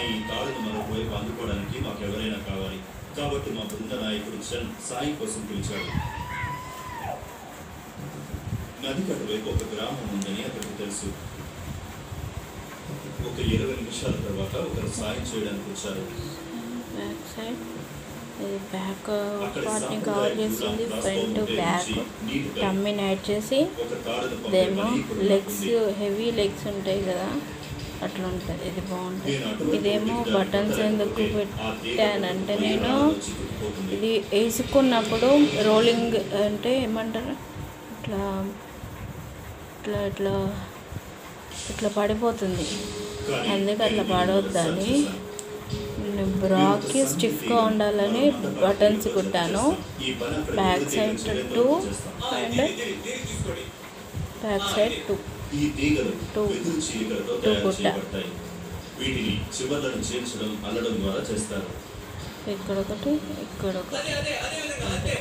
కానీ ఈ తాడును మరొక వైపు అందుకోవడానికి మాకు ఎవరైనా కావాలి కాబట్టి మా బృంద నాయకుడు చంద్ సాయి కోసం పిలిచాడు నది వైపు ఒక గ్రామం ఉందని అతనికి తెలుసు ఒక ఇరవై నిమిషాల తర్వాత ఒకరు సాయం చేయడానికి వచ్చారు బ్యాక్ సైడ్ ఇది బ్యాక్ అక్కడ పార్ట్ని సాంప్రదాయ కవర్ చేస్తుంది గులాబ్ ఫ్రంట్ రాస్తా బ్యాక్ ఉపయోగించి నీటిపై టమ్మిని యాడ్ చేసి ఒక తాడును ఇదేమో పంపేమని ఇప్పుడు లెగ్స్ నాకుంది. హెవీ లెగ్స్ ఉంటాయి కదా అట్లా ఉంటుంది ఇది బాగుంటుంది నేను అటువంటి ఇదేమో ఒకటి బటన్స్ దాన్ని ఎందుకు కొట్టలేకపోతే ఆ తీగ పెట్టానంటే ఒక నేను రాళ్ళలో చిక్కుకుపోతుంది. ఇది వేసుకున్నప్పుడు రోలింగ్ అంటే ఏమంటారు ఇట్లా ఇట్లా ఇట్లా ఇట్లా పడిపోతుంది కానీ అందుకే అట్లా నేను పడవద్దని చేశాను. నేను బ్రాకి స్టిఫ్గా ఉండాలని బటన్స్ కుట్టాను ఈ పని అక్కడ బ్యాక్ పూర్తి సైడ్ చేయడం టూ చేస్తాం. అండ్ బ్యాక్ సైడ్ టూ ఈ తీగలు టూ. వెదురు చీలికలతో టూ తయారు గుట్ట. చేయబడతాయి వీటిని చివర్లను చేర్చడం అల్లడం ద్వారా చేస్తారు ఇక్కడ ఒకటి ఇక్కడ ఒకటి అంతే